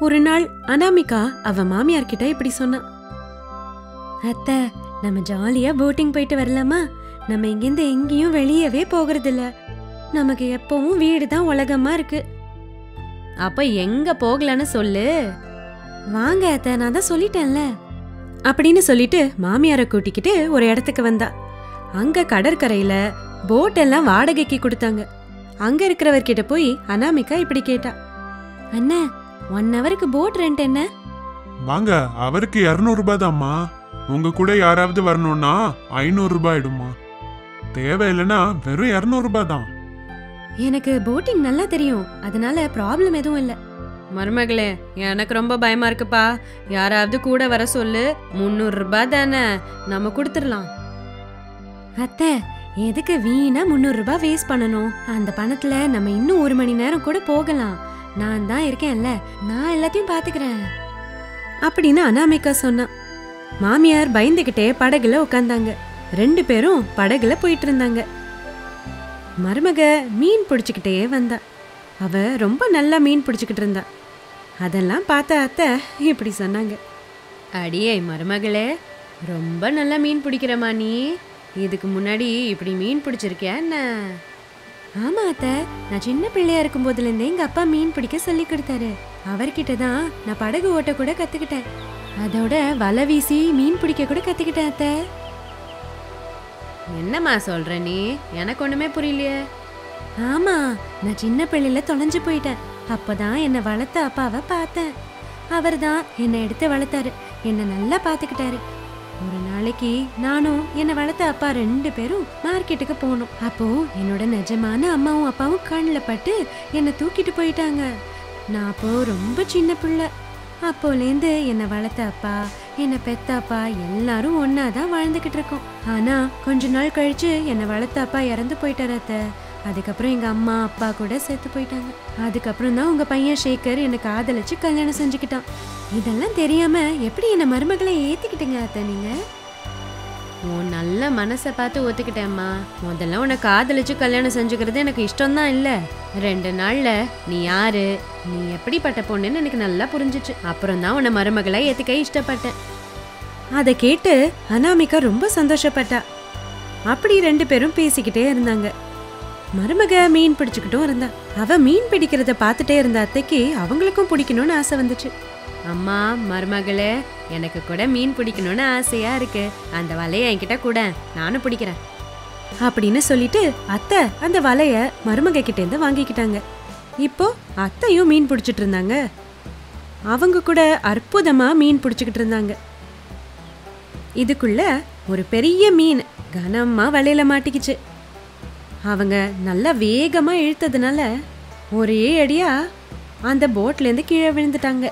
ஒரு நாள் அனாமிகா அவ மாமியார் கிட்ட இப்படி சொன்னா அத்தை நம்ம ஜாலியா போட்டிங் போயிட்டு வரலாமா நம்ம இங்கிருந்து எங்கேயும் வெளியவே போகிறது இல்ல நமக்கு எப்பவும் வீடு தான் உலகமா இருக்கு அப்ப எங்க போகலான்னு சொல்லு வாங்க அத்தை நான் தான் சொல்லிட்டேன்ல அப்படின்னு சொல்லிட்டு மாமியாரை கூட்டிக்கிட்டு ஒரு இடத்துக்கு வந்தா அங்க கடற்கரையில போட் எல்லாம் வாடகைக்கு கொடுத்தாங்க அங்க இருக்கிறவர்கிட்ட போய் அனாமிகா இப்படி கேட்டா அண்ணே ஒன் ஹவருக்கு போட் ரெண்ட் என்ன வாங்க அவருக்கு இரநூறு ரூபாய் தாம்மா உங்க கூட யாராவது வரணும்னா ஐநூறு ரூபாய் ஆயிடுமா தேவையில்லைன்னா வெறும் இரநூறு ரூபாய் தான் எனக்கு போட்டிங் நல்லா தெரியும் அதனால ப்ராப்ளம் எதுவும் இல்ல மருமகளே எனக்கு ரொம்ப பயமா இருக்குப்பா யாராவது கூட வர சொல்லு முந்நூறு ரூபாய் தானே நம்ம கொடுத்துடலாம் அத்தை எதுக்கு வீணா முந்நூறு ரூபாய் வேஸ்ட் பண்ணணும் அந்த பணத்துல நம்ம இன்னும் ஒரு மணி நேரம் கூட போகலாம் நான் தான் இருக்கேன்ல நான் எல்லாத்தையும் பாத்துக்கிறேன் அப்படின்னு அனாமிகா சொன்னா மாமியார் பயந்துகிட்டே படகுல உட்காந்தாங்க ரெண்டு பேரும் படகுல போயிட்டு இருந்தாங்க மருமக மீன் பிடிச்சிக்கிட்டே வந்தா அவ ரொம்ப நல்லா மீன் பிடிச்சிக்கிட்டு இருந்தா அதெல்லாம் பார்த்த அத்தை இப்படி சொன்னாங்க அடியே மருமகளே ரொம்ப நல்லா மீன் பிடிக்கிறமா நீ இதுக்கு முன்னாடி இப்படி மீன் பிடிச்சிருக்கியா என்ன ஆமா அத்தை நான் சின்ன பிள்ளையா இருக்கும் போதுலேருந்தே எங்க அப்பா மீன் பிடிக்க சொல்லி கொடுத்தாரு அவர்கிட்ட தான் நான் படகு ஓட்ட கூட கத்துக்கிட்டேன் அதோட வலை வீசி மீன் பிடிக்க கூட கத்துக்கிட்டேன் அத்தை என்னம்மா சொல்ற நீ எனக்கு ஒண்ணுமே புரியலையே ஆமா நான் சின்ன பிள்ளையில தொலைஞ்சு போயிட்டேன் அப்பதான் என்னை வளர்த்த அப்பாவை பார்த்தேன் அவர் தான் என்னை எடுத்து வளர்த்தாரு என்னை நல்லா பார்த்துக்கிட்டாரு ஒரு நாளைக்கு நானும் என்னை வளர்த்த அப்பா ரெண்டு பேரும் மார்க்கெட்டுக்கு போனோம் அப்போ என்னோட நிஜமான அம்மாவும் அப்பாவும் கண்ணில் பட்டு என்னை தூக்கிட்டு போயிட்டாங்க நான் அப்போ ரொம்ப சின்ன பிள்ளை அப்போலேருந்து என்னை வளர்த்த அப்பா என்னை பெத்த அப்பா எல்லாரும் ஒன்னா தான் வாழ்ந்துகிட்டு இருக்கோம் ஆனா கொஞ்ச நாள் கழிச்சு என்னை வளர்த்த அப்பா இறந்து போயிட்டாரு அத்தை அதுக்கப்புறம் எங்க அம்மா அப்பா கூட செத்து போயிட்டாங்க அதுக்கப்புறம் தான் உங்க பையன் சேகர் என்னை காதலிச்சு கல்யாணம் செஞ்சுக்கிட்டான் இதெல்லாம் தெரியாம எப்படி என்ன மருமகளை ஏத்திக்கிட்டீங்க அத்தை நீங்க உன் நல்ல மனசை பார்த்து ஒத்துக்கிட்டேம்மா முதல்ல உன்னை காதலிச்சு கல்யாணம் செஞ்சுக்கிறது எனக்கு இஷ்டம்தான் இல்ல ரெண்டு நாள்ல நீ யாரு நீ எப்படிப்பட்ட பொண்ணுன்னு எனக்கு நல்லா புரிஞ்சுச்சு அப்புறம் தான் உன்னை மருமகளை ஏத்துக்க இஷ்டப்பட்டேன் அதை கேட்டு அனாமிகா ரொம்ப சந்தோஷப்பட்டா அப்படி ரெண்டு பேரும் பேசிக்கிட்டே இருந்தாங்க மருமக மீன் பிடிச்சுக்கிட்டும் இருந்தா அவ மீன் பிடிக்கிறத பார்த்துட்டே இருந்த அத்தைக்கு அவங்களுக்கும் பிடிக்கணும்னு ஆசை வந்துச்சு அம்மா மருமகளே எனக்கு கூட மீன் பிடிக்கணும்னு ஆசையா இருக்கு அந்த வலைய என்கிட்ட கூட நானும் பிடிக்கிறேன் அப்படின்னு சொல்லிட்டு அத்தை அந்த வலைய மருமக கிட்ட இருந்து வாங்கிக்கிட்டாங்க இப்போ அத்தையும் மீன் பிடிச்சிட்டு இருந்தாங்க அவங்க கூட அற்புதமா மீன் பிடிச்சிக்கிட்டு இருந்தாங்க இதுக்குள்ள ஒரு பெரிய மீன் கனமா வலையில மாட்டிக்கிச்சு அவங்க நல்லா வேகமா இழுத்ததுனால ஒரே அடியா அந்த போட்ல இருந்து கீழே விழுந்துட்டாங்க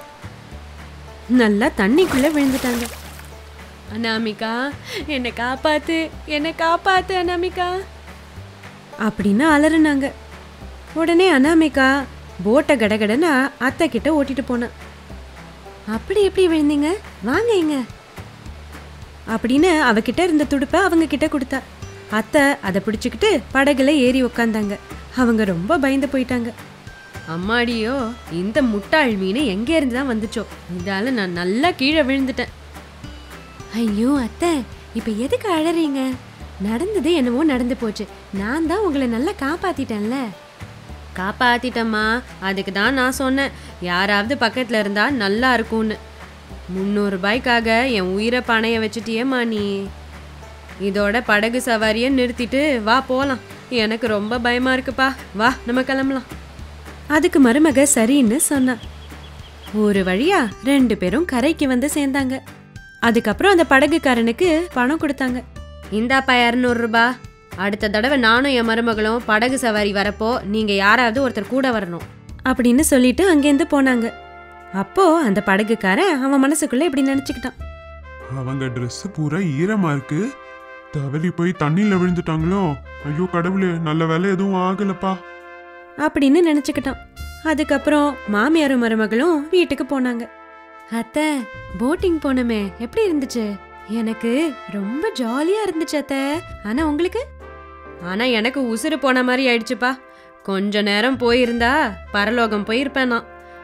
நல்லா தண்ணிக்குள்ள விழுந்துட்டாங்க அனாமிகா என்னை காப்பாத்து என்னை காப்பாத்து அனாமிகா அப்படின்னு அலறுனாங்க உடனே அனாமிகா போட்டை கடகடன்னு அத்தை கிட்ட ஓட்டிட்டு போனா அப்படி எப்படி விழுந்தீங்க வாங்க இங்க அப்படின்னு அவகிட்ட இருந்த துடுப்பை அவங்க கிட்ட கொடுத்தா அத்தை அதை பிடிச்சிக்கிட்டு படகுல ஏறி உக்காந்தாங்க அவங்க ரொம்ப பயந்து போயிட்டாங்க அம்மாடியோ இந்த முட்டாள் மீன் எங்க இருந்து தான் வந்துச்சோ இதால நான் நல்லா கீழே விழுந்துட்டேன் ஐயோ அத்தை இப்ப எதுக்கு அழறீங்க நடந்தது என்னவோ நடந்து போச்சு நான் தான் உங்களை நல்லா காப்பாத்திட்டேன்ல காப்பாத்திட்டம்மா அதுக்கு தான் நான் சொன்னேன் யாராவது பக்கத்துல இருந்தா நல்லா இருக்கும்னு முந்நூறு ரூபாய்க்காக என் உயிரை பணைய வச்சுட்டியேம்மா நீ இதோட படகு சவாரியை நிறுத்திட்டு வா போலாம் எனக்கு ரொம்ப பயமா இருக்குப்பா வா நம்ம கிளம்பலாம் அதுக்கு மருமக சரின்னு சொன்னா ஒரு வழியா ரெண்டு பேரும் கரைக்கு வந்து சேர்ந்தாங்க அதுக்கப்புறம் அந்த படகுக்காரனுக்கு பணம் கொடுத்தாப்பா இந்தாப்பா இரநூறு ரூபா அடுத்த தடவை நானும் என் மருமகளும் படகு சவாரி வரப்போ நீங்க யாராவது ஒருத்தர் கூட வரணும் அப்படின்னு சொல்லிட்டு அங்கேருந்து போனாங்க அப்போ அந்த படகுக்காரன் அவன் மனசுக்குள்ள இப்படி நினைச்சுக்கிட்டான் அவங்க Dress பூரா ஈரமா இருக்கு தவறி போய் தண்ணியில விழுந்துட்டாங்களோ ஐயோ கடவுளே நல்ல வேலை எதுவும் ஆகலப்பா அப்படின்னு நினைச்சுக்கிட்டான் அதுக்கப்புறம் மாமியாரும் மருமகளும் வீட்டுக்கு போனாங்க அத்தை போட்டிங் போனோமே எப்படி இருந்துச்சு எனக்கு ரொம்ப ஜாலியா இருந்துச்சு அத்தை ஆனா உங்களுக்கு ஆனா எனக்கு உசுறு போன மாதிரி ஆயிடுச்சுப்பா கொஞ்ச நேரம் போயிருந்தா பரலோகம் போயிருப்பேன் நான்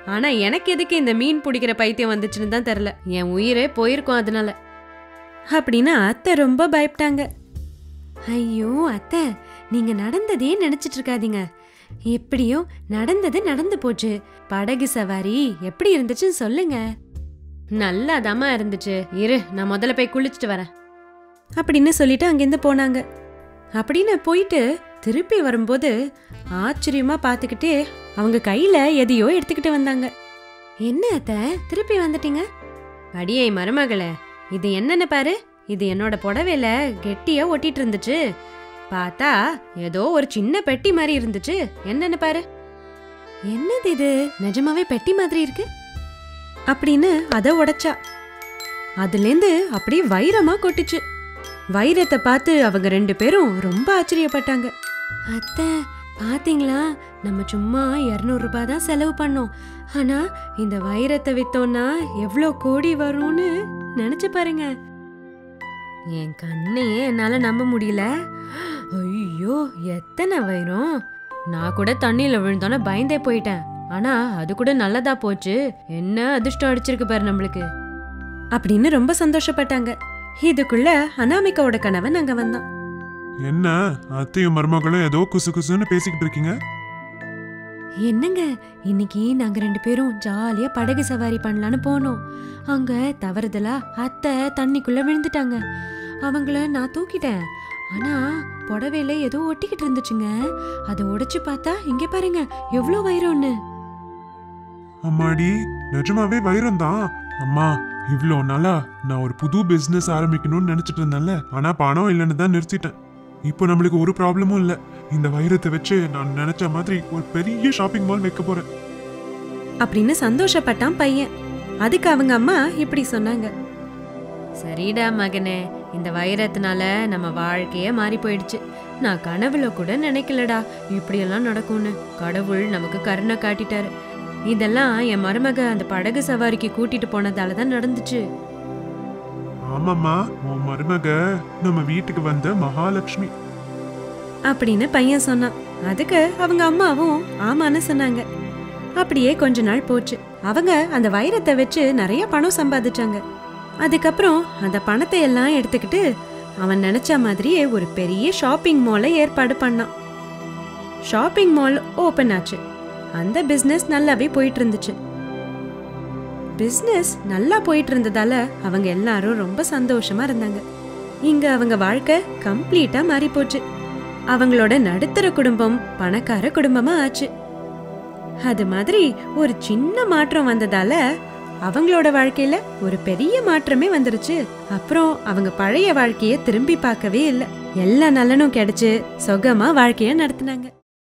ஆனா எனக்கு எதுக்கு இந்த மீன் பிடிக்கிற பைத்தியம் வந்துச்சுன்னு தான் தெரில என் உயிரே போயிருக்கும் அதனால அப்படின்னு அத்தை ரொம்ப பயப்பட்டாங்க ஐயோ அத்தை நீங்க நடந்ததே நினைச்சிட்டு இருக்காதீங்க எப்படியோ நடந்தது நடந்து போச்சு படகு சவாரி எப்படி இருந்துச்சுன்னு சொல்லுங்க நல்லா இருந்துச்சு இரு நான் முதல்ல போய் குளிச்சுட்டு வரேன் அப்படின்னு சொல்லிட்டு அங்கேருந்து போனாங்க அப்படின்னு போயிட்டு திருப்பி வரும்போது ஆச்சரியமா பார்த்துக்கிட்டே அவங்க கையில எதையோ எடுத்துக்கிட்டு வந்தாங்க என்ன அத்த திருப்பி வந்துட்டீங்க அடியே மருமகளே இது என்னன்னு பாரு இது என்னோட புடவையில கெட்டியா ஒட்டிட்டு இருந்துச்சு பார்த்தா ஏதோ ஒரு சின்ன பெட்டி மாதிரி இருந்துச்சு என்னன்னு பாரு என்னது இது நிஜமாவே பெட்டி மாதிரி இருக்கு அப்படின்னு அதை உடைச்சா அதுலேருந்து அப்படியே வைரமா கொட்டுச்சு வைரத்தை பார்த்து அவங்க ரெண்டு பேரும் ரொம்ப ஆச்சரியப்பட்டாங்க அத்தை பாத்தீங்களா நம்ம சும்மா இரநூறு ரூபாய் தான் செலவு பண்ணோம் ஆனா இந்த வைரத்தை வித்தோம்னா எவ்வளோ கோடி வரும்னு நினைச்சு பாருங்க என் கண்ணையே என்னால நம்ப முடியல ஐயோ எத்தனை வைரம் நான் கூட தண்ணியில விழுந்தோன்னே பயந்தே போயிட்டேன் ஆனா அது கூட நல்லதா போச்சு என்ன அதிர்ஷ்டம் அடிச்சிருக்கு பாரு நம்மளுக்கு அப்படின்னு ரொம்ப சந்தோஷப்பட்டாங்க இதுக்குள்ள அனாமிகாவோட கணவன் அங்க வந்தான் என்ன அத்தையும் மருமகளும் ஏதோ குசு குசுன்னு பேசிக்கிட்டு இருக்கீங்க என்னங்க இன்னைக்கு நாங்க ரெண்டு பேரும் ஜாலியா படகு சவாரி பண்ணலான்னு போனோம் அங்க தவறுதலா அத்தை தண்ணிக்குள்ள விழுந்துட்டாங்க அவங்கள நான் தூக்கிட்டேன் ஆனா புடவையில ஏதோ ஒட்டிக்கிட்டு இருந்துச்சுங்க அதை உடைச்சு பார்த்தா இங்க பாருங்க எவ்வளோ வைரம்னு அம்மாடி நிஜமாவே வைரம் தான் அம்மா இவ்ளோ நாளா நான் ஒரு புது பிசினஸ் ஆரம்பிக்கணும்னு நினைச்சிட்டு இருந்தேன்ல ஆனா பணம் இல்லைன்னு தான் நிறுத்திட்டேன் இப்போ நம்மளுக்கு ஒரு ப்ராப்ளமும் இல்ல இந்த வைரத்தை வச்சு நான் நினைச்ச மாதிரி ஒரு பெரிய ஷாப்பிங் மால் வைக்க போறேன் அப்படின்னு சந்தோஷப்பட்டான் பையன் அதுக்கு அவங்க அம்மா இப்படி சொன்னாங்க சரிடா மகனே இந்த வைரத்தினால நம்ம வாழ்க்கையே மாறி போயிடுச்சு நான் கனவுல கூட நினைக்கலடா இப்படியெல்லாம் நடக்கும்னு கடவுள் நமக்கு கருணை காட்டிட்டாரு இதெல்லாம் என் மருமக அந்த படகு சவாரிக்கு கூட்டிட்டு போனதால தான் நடந்துச்சு ஆமாம்மா உன் மருமக நம்ம வீட்டுக்கு வந்த மகாலட்சுமி அப்படின்னு பையன் சொன்னான் அதுக்கு அவங்க அம்மாவும் ஆமான்னு சொன்னாங்க அப்படியே கொஞ்ச நாள் போச்சு அவங்க அந்த வைரத்தை வச்சு நிறைய பணம் சம்பாதிச்சாங்க அதுக்கப்புறம் அந்த பணத்தை எல்லாம் எடுத்துக்கிட்டு அவன் நினைச்ச மாதிரியே ஒரு பெரிய ஷாப்பிங் மாலை ஏற்பாடு பண்ணான் ஷாப்பிங் மால் ஓபன் ஆச்சு அந்த பிசினஸ் நல்லாவே போயிட்டு இருந்துச்சு பிசினஸ் நல்லா போயிட்டு இருந்ததால அவங்க எல்லாரும் ரொம்ப சந்தோஷமா இருந்தாங்க இங்க அவங்க வாழ்க்கை கம்ப்ளீட்டா மாறி போச்சு அவங்களோட நடுத்தர குடும்பம் பணக்கார குடும்பமா ஆச்சு அது மாதிரி ஒரு சின்ன மாற்றம் வந்ததால அவங்களோட வாழ்க்கையில ஒரு பெரிய மாற்றமே வந்துருச்சு அப்புறம் அவங்க பழைய வாழ்க்கைய திரும்பி பார்க்கவே இல்ல எல்லா நலனும் கிடைச்சு சொகமா வாழ்க்கைய நடத்துனாங்க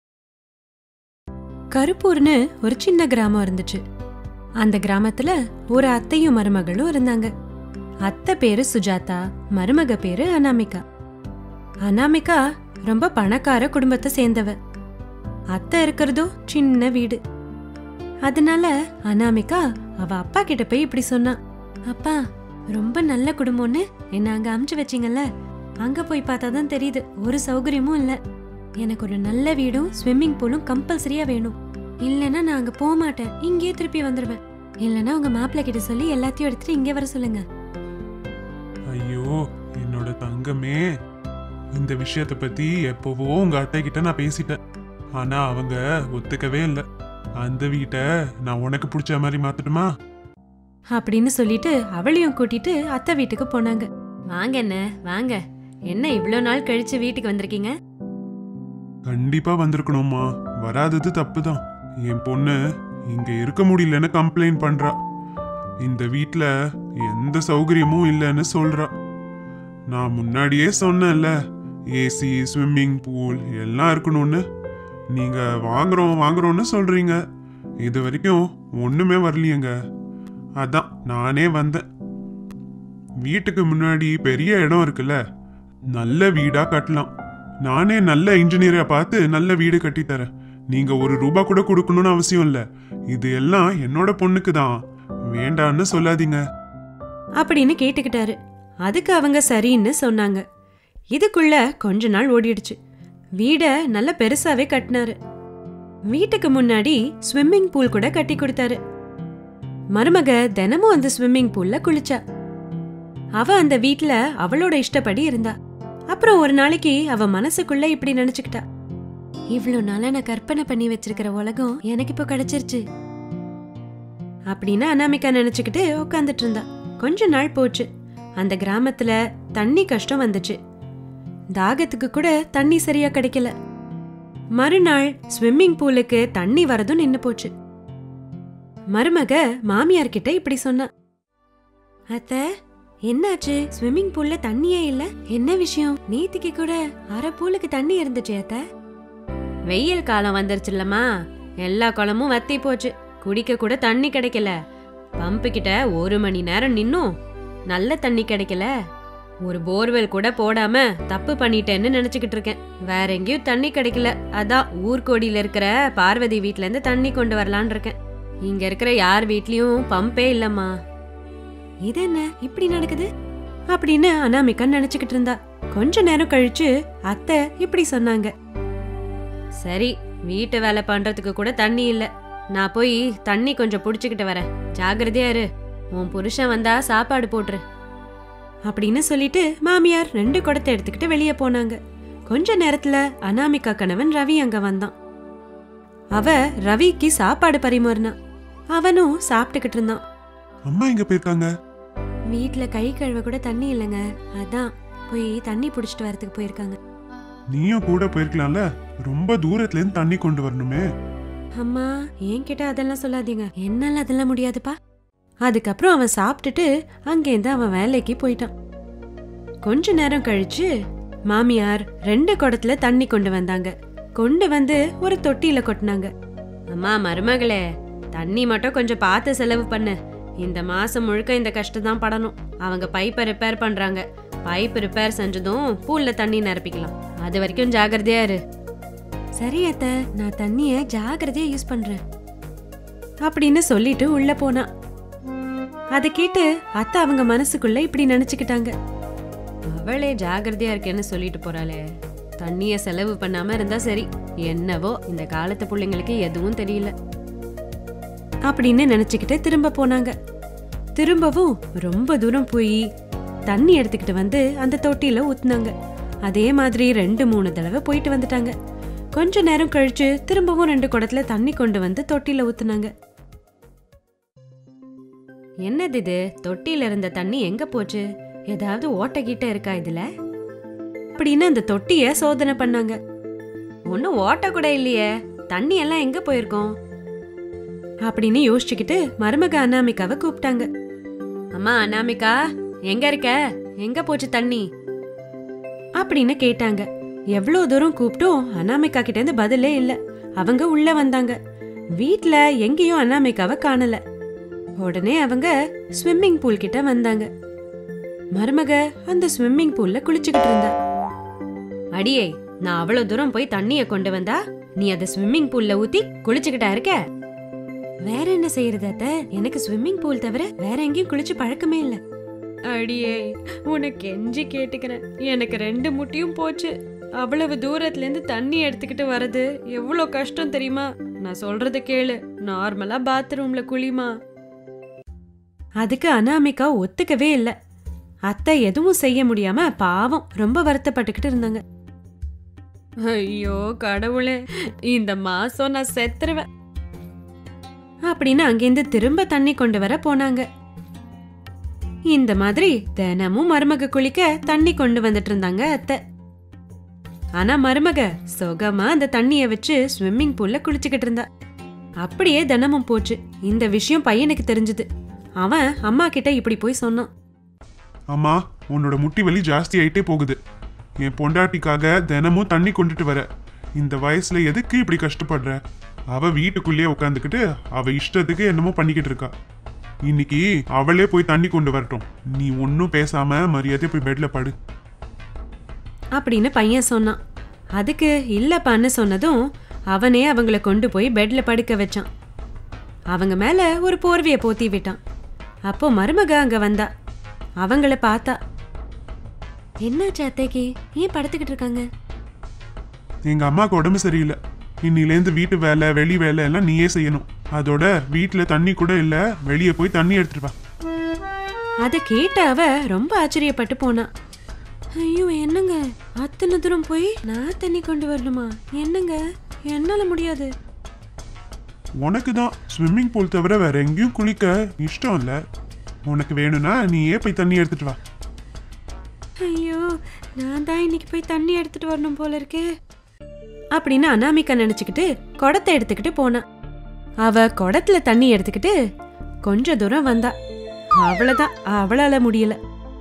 கருப்பூர்னு ஒரு சின்ன கிராமம் இருந்துச்சு அந்த கிராமத்துல ஒரு அத்தையும் மருமகளும் இருந்தாங்க அத்தை பேரு சுஜாதா மருமக பேரு அனாமிகா அனாமிகா ரொம்ப பணக்கார குடும்பத்தை சேர்ந்தவ அத்தை இருக்கிறதோ சின்ன வீடு அதனால அனாமிகா அவ அப்பா கிட்ட போய் இப்படி சொன்னா அப்பா ரொம்ப நல்ல குடும்பம்னு என்ன அங்க அமுச்சு வச்சீங்கல்ல அங்க போய் பார்த்தாதான் தெரியுது ஒரு சௌகரியமும் இல்ல எனக்கு ஒரு நல்ல வீடும் ஸ்விம்மிங் பூலும் கம்பல்சரியா வேணும் இல்லைன்னா நான் அங்க போக மாட்டேன் இங்கேயே திருப்பி வந்துடுவேன் இல்லைன்னா உங்க மாப்பிள்ளை கிட்ட சொல்லி எல்லாத்தையும் எடுத்துட்டு இங்கே வர சொல்லுங்க ஐயோ என்னோட தங்கமே இந்த விஷயத்தை பத்தி எப்பவோ உங்க அத்தை கிட்ட நான் பேசிட்டேன் ஆனா அவங்க ஒத்துக்கவே இல்லை அந்த வீட்டை நான் உனக்கு பிடிச்ச மாதிரி மாத்தட்டுமா அப்படின்னு சொல்லிட்டு அவளையும் கூட்டிட்டு அத்தை வீட்டுக்கு போனாங்க வாங்க என்ன வாங்க என்ன இவ்வளோ நாள் கழிச்சு வீட்டுக்கு வந்திருக்கீங்க கண்டிப்பா வந்திருக்கணும்மா வராதது தப்புதான் என் பொண்ணு இங்க இருக்க முடியலன்னு கம்ப்ளைண்ட் பண்றா இந்த வீட்ல எந்த சௌகரியமும் இல்லைன்னு சொல்றா நான் முன்னாடியே சொன்னேன்ல ஏசி ஸ்விம்மிங் பூல் எல்லாம் இருக்கணும்னு நீங்க வாங்குறோம் வாங்குறோம்னு சொல்றீங்க இது வரைக்கும் ஒண்ணுமே வரலையேங்க அதான் நானே வந்தேன் வீட்டுக்கு முன்னாடி பெரிய இடம் இருக்குல்ல நல்ல வீடா கட்டலாம் நானே நல்ல இன்ஜினியரை பார்த்து நல்ல வீடு கட்டி தரேன் நீங்க ஒரு ரூபா கூட கொடுக்கணும்னு அவசியம் இல்ல இது எல்லாம் என்னோட பொண்ணுக்கு தான் வேண்டான்னு சொல்லாதீங்க அப்படின்னு கேட்டுக்கிட்டாரு அதுக்கு அவங்க சரின்னு சொன்னாங்க இதுக்குள்ள கொஞ்ச நாள் ஓடிடுச்சு வீட நல்ல பெருசாவே கட்டினாரு வீட்டுக்கு முன்னாடி ஸ்விம்மிங் பூல் கூட கட்டி கொடுத்தாரு மருமக தினமும் அந்த ஸ்விம்மிங் பூல்ல குளிச்சா அவ அந்த வீட்ல அவளோட இஷ்டப்படி இருந்தா அப்புறம் ஒரு நாளைக்கு அவ மனசுக்குள்ள இப்படி நினைச்சுக்கிட்டா இவ்ளோ நாளா நான் கற்பனை பண்ணி வச்சிருக்கிற உலகம் எனக்கு இப்போ கிடைச்சிருச்சு அப்படின்னு அனாமிகா நினைச்சுக்கிட்டு உட்காந்துட்டு இருந்தா கொஞ்ச நாள் போச்சு அந்த கிராமத்துல தண்ணி கஷ்டம் வந்துச்சு தாகத்துக்கு கூட தண்ணி சரியா கிடைக்கல மறுநாள் ஸ்விம்மிங் பூலுக்கு தண்ணி வரதும் நின்னு போச்சு மருமக மாமியார் கிட்ட இப்படி சொன்னா அத்த என்னாச்சு ஸ்விம்மிங் பூல்ல தண்ணியே இல்ல என்ன விஷயம் நேத்திக்கு கூட அரை பூலுக்கு தண்ணி இருந்துச்சு அத்த வெயில் காலம் வந்துருச்சுல்லம்மா எல்லா குளமும் வத்தி போச்சு குடிக்க கூட தண்ணி கிடைக்கல பம்பு கிட்ட ஒரு மணி நேரம் நின்னும் நல்ல தண்ணி கிடைக்கல ஒரு போர்வெல் கூட போடாம தப்பு பண்ணிட்டேன்னு நினைச்சுக்கிட்டு இருக்கேன் வேற எங்கேயும் தண்ணி கிடைக்கல அதான் ஊர்கோடியில இருக்கிற பார்வதி வீட்ல இருந்து தண்ணி கொண்டு வரலான் இருக்கேன் இங்க இருக்கிற யார் வீட்லயும் பம்பே இல்லம்மா இது என்ன இப்படி நடக்குது அப்படின்னு அனாமிகா நினைச்சுக்கிட்டு இருந்தா கொஞ்ச நேரம் கழிச்சு அத்தை இப்படி சொன்னாங்க சரி வீட்டு வேலை பண்றதுக்கு கூட தண்ணி இல்ல நான் போய் தண்ணி கொஞ்சம் புடிச்சுக்கிட்டு வரேன் ஜாகிரதையா இரு உன் புருஷன் வந்தா சாப்பாடு போட்டுரு அப்படின்னு சொல்லிட்டு மாமியார் ரெண்டு குடத்தை எடுத்துக்கிட்டு வெளியே போனாங்க கொஞ்ச நேரத்துல அனாமிகா கணவன் ரவி அங்க வந்தான் அவ ரவிக்கு சாப்பாடு பரிமாறினா அவனும் சாப்பிட்டுக்கிட்டு இருந்தான் அம்மா எங்க போயிருக்காங்க வீட்ல கை கழுவ கூட தண்ணி இல்லைங்க அதான் போய் தண்ணி புடிச்சிட்டு வரதுக்கு போயிருக்காங்க நீயும் கூட போயிருக்கலாம்ல ரொம்ப தூரத்துல இருந்து தண்ணி கொண்டு வரணுமே அம்மா என்கிட்ட அதெல்லாம் சொல்லாதீங்க என்னால அதெல்லாம் முடியாதுப்பா அதுக்கப்புறம் அவன் சாப்பிட்டுட்டு அங்கேருந்து அவன் வேலைக்கு போயிட்டான் கொஞ்ச நேரம் கழிச்சு மாமியார் ரெண்டு குடத்துல தண்ணி கொண்டு வந்தாங்க கொண்டு வந்து ஒரு தொட்டியில கொட்டினாங்க அம்மா மருமகளே தண்ணி மட்டும் கொஞ்சம் பார்த்து செலவு பண்ணு இந்த மாசம் முழுக்க இந்த கஷ்டம் தான் படணும் அவங்க பைப்பை ரிப்பேர் பண்றாங்க பைப் ரிப்பேர் செஞ்சதும் பூல்ல தண்ணி நிரப்பிக்கலாம் அது வரைக்கும் ஜாகிரதையா இரு சரி அத்த நான் தண்ணிய ஜாகிரதையா யூஸ் பண்றேன் அப்படின்னு சொல்லிட்டு உள்ள போனா அதை கேட்டு அத்தை அவங்க மனசுக்குள்ள இப்படி நினைச்சுக்கிட்டாங்க அவளே ஜாகிரதையா இருக்கேன்னு சொல்லிட்டு போறாளே தண்ணிய செலவு பண்ணாம இருந்தா சரி என்னவோ இந்த காலத்து பிள்ளைங்களுக்கு எதுவும் தெரியல அப்படின்னு நினைச்சுக்கிட்டு திரும்ப போனாங்க திரும்பவும் ரொம்ப தூரம் போய் தண்ணி எடுத்துக்கிட்டு வந்து அந்த தொட்டியில ஊத்துனாங்க அதே மாதிரி ரெண்டு மூணு தடவை போயிட்டு வந்துட்டாங்க கொஞ்ச நேரம் கழிச்சு திரும்பவும் ரெண்டு குடத்துல தண்ணி கொண்டு வந்து தொட்டியில ஊத்துனாங்க என்னது இது தொட்டியில இருந்த தண்ணி எங்க போச்சு ஏதாவது ஓட்ட கீட்ட இருக்கா இதுல அப்படின்னு அந்த தொட்டிய சோதனை பண்ணாங்க ஒன்னும் ஓட்ட கூட இல்லையே தண்ணி எல்லாம் எங்க போயிருக்கோம் அப்படின்னு யோசிச்சுக்கிட்டு மருமக அனாமிகாவை கூப்பிட்டாங்க அம்மா அனாமிகா எங்க இருக்க எங்க போச்சு தண்ணி அப்படின்னு கேட்டாங்க எவ்வளோ தூரம் கூப்பிட்டும் அனாமிகா கிட்ட இருந்து பதிலே இல்ல அவங்க உள்ள வந்தாங்க வீட்ல எங்கேயும் அனாமிகாவை காணல உடனே அவங்க ஸ்விம்மிங் பூல் கிட்ட வந்தாங்க மருமக அந்த ஸ்விம்மிங் பூல்ல குளிச்சுக்கிட்டு இருந்தா அடியே நான் அவ்வளவு தூரம் போய் தண்ணிய கொண்டு வந்தா நீ அத ஸ்விம்மிங் பூல்ல ஊத்தி குளிச்சுக்கிட்டா இருக்க வேற என்ன செய்யறது அத்த எனக்கு ஸ்விம்மிங் பூல் தவிர வேற எங்கேயும் குளிச்சு பழக்கமே இல்ல அடியே உனக்கு எஞ்சி கேட்டுக்கிறேன் எனக்கு ரெண்டு முட்டியும் போச்சு அவ்வளவு தூரத்துல இருந்து தண்ணி எடுத்துக்கிட்டு வர்றது எவ்வளோ கஷ்டம் தெரியுமா நான் சொல்றத கேளு நார்மலா பாத்ரூம்ல குளிமா அதுக்கு அனாமிகா ஒத்துக்கவே இல்ல அத்தை எதுவும் செய்ய முடியாம பாவம் ரொம்ப வருத்தப்பட்டுக்கிட்டு இருந்தாங்க ஐயோ கடவுளே இந்த மாசம் நான் செத்துருவேன் அப்படின்னு அங்கேருந்து திரும்ப தண்ணி கொண்டு வர போனாங்க இந்த மாதிரி தினமும் மருமக குளிக்க தண்ணி கொண்டு வந்துட்டு இருந்தாங்க அத்தை ஆனா மருமக சுகமா அந்த தண்ணிய வச்சு ஸ்விம்மிங் பூல்ல குளிச்சுக்கிட்டு இருந்தா அப்படியே தினமும் போச்சு இந்த விஷயம் பையனுக்கு தெரிஞ்சது அவன் அம்மா கிட்ட இப்படி போய் சொன்னான் அம்மா உன்னோட முட்டி வலி ஜாஸ்தி ஆயிட்டே போகுது என் பொண்டாட்டிக்காக தினமும் தண்ணி கொண்டுட்டு வர இந்த வயசுல எதுக்கு இப்படி கஷ்டப்படுற அவ வீட்டுக்குள்ளேயே உட்காந்துக்கிட்டு அவ இஷ்டத்துக்கு என்னமோ பண்ணிக்கிட்டு இருக்கா இன்னைக்கு அவளே போய் தண்ணி கொண்டு வரட்டும் நீ ஒன்றும் பேசாம மரியாதை போய் பெட்ல படு அப்படின்னு பையன் சொன்னான் அதுக்கு இல்லப்பான்னு சொன்னதும் அவனே அவங்கள கொண்டு போய் பெட்ல படுக்க வச்சான் அவங்க மேல ஒரு போர்வைய போத்தி விட்டான் அப்போ மருமக அங்க வந்தா அவங்கள பார்த்தா என்னாச்சு அத்தைக்கு ஏன் படுத்துக்கிட்டு இருக்காங்க எங்க அம்மாவுக்கு உடம்பு சரியில்லை இன்னிலேருந்து வீட்டு வேலை வெளி வேலை எல்லாம் நீயே செய்யணும் அதோட வீட்டுல தண்ணி கூட இல்ல வெளியே போய் தண்ணி எடுத்துட்டு வா அதை கேட்ட அவ ரொம்ப ஆச்சரியப்பட்டு போனா ஐயோ என்னங்க அத்தனை தூரம் போய் நான் தண்ணி கொண்டு வரணுமா என்னங்க என்னால முடியாது உனக்கு தான் ஸ்விம்மிங் பூல் தவிர வேற எங்கேயும் குளிக்க இஷ்டம் இல்ல உனக்கு வேணும்னா நீயே போய் தண்ணி எடுத்துட்டு வா ஐயோ நான் தான் இன்னைக்கு போய் தண்ணி எடுத்துட்டு வரணும் போல இருக்கே அப்படின்னு அனாமிகா நினைச்சுக்கிட்டு குடத்தை எடுத்துக்கிட்டு போனா அவ குடத்துல தண்ணி எடுத்துக்கிட்டு கொஞ்ச தூரம் வந்தா அவ்வளவுதான் அவளால முடியல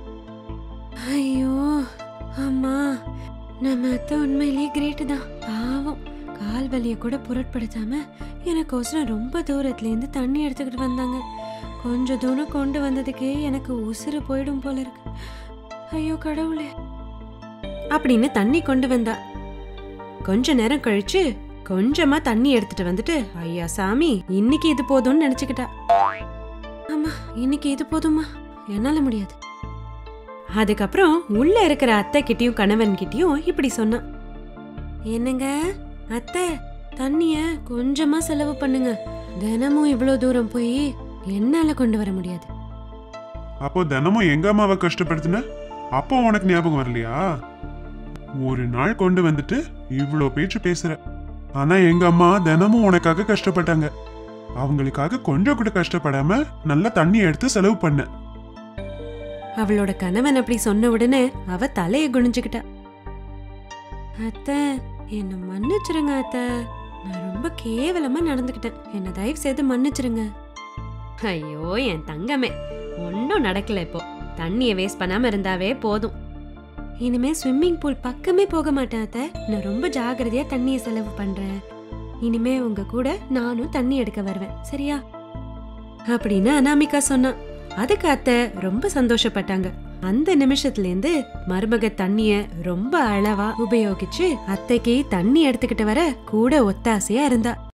ஐயோ அம்மா நம்ம அத்தை உண்மையிலேயே கிரேட்டு தான் பாவம் கால் வலிய கூட பொருட்படுத்தாம எனக்கோசரம் ரொம்ப தூரத்துல இருந்து தண்ணி எடுத்துக்கிட்டு வந்தாங்க கொஞ்ச தூரம் கொண்டு வந்ததுக்கே எனக்கு உசுறு போயிடும் போல இருக்கு ஐயோ கடவுளே அப்படின்னு தண்ணி கொண்டு வந்தா கொஞ்ச நேரம் கழிச்சு கொஞ்சமா தண்ணி எடுத்துட்டு வந்துட்டு ஐயா சாமி இன்னைக்கு இது போதும்னு நினைச்சுக்கிட்டா ஆமா இன்னைக்கு இது போதுமா என்னால முடியாது அதுக்கப்புறம் உள்ள இருக்கிற அத்தை கிட்டயும் கணவன் கிட்டயும் இப்படி சொன்னான் என்னங்க அத்தை தண்ணிய கொஞ்சமா செலவு பண்ணுங்க தினமும் இவ்வளவு தூரம் போய் என்னால கொண்டு வர முடியாது அப்போ தினமும் எங்க அம்மாவை கஷ்டப்படுத்தின அப்போ உனக்கு ஞாபகம் வரலையா ஒரு நாள் கொண்டு வந்துட்டு இவ்வளோ பேச்சு பேசுற ஆனா எங்க அம்மா தினமும் உனக்காக கஷ்டப்பட்டாங்க அவங்களுக்காக கொஞ்சம் கூட கஷ்டப்படாம நல்லா தண்ணி எடுத்து செலவு பண்ண அவளோட கணவன் அப்படி சொன்ன உடனே அவ தலைய குனிஞ்சுக்கிட்டா அத்தை என்ன மன்னிச்சிருங்க அத்தை நான் ரொம்ப கேவலமா நடந்துக்கிட்டேன் என்ன தயவு செய்து மன்னிச்சிருங்க ஐயோ என் தங்கமே ஒன்றும் நடக்கல இப்போ தண்ணியை வேஸ்ட் பண்ணாம இருந்தாவே போதும் இனிமே ஸ்விம்மிங் பூல் பக்கமே போக மாட்டேன் அத்தை நான் ரொம்ப ஜாகிரதையா தண்ணியை செலவு பண்றேன் இனிமே உங்க கூட நானும் தண்ணி எடுக்க வருவேன் சரியா அப்படின்னு அனாமிகா சொன்னான் அதுக்கு அத்தை ரொம்ப சந்தோஷப்பட்டாங்க அந்த நிமிஷத்துல இருந்து மருமக தண்ணிய ரொம்ப அளவா உபயோகிச்சு அத்தைக்கு தண்ணி எடுத்துக்கிட்டு வர கூட ஒத்தாசையா இருந்தா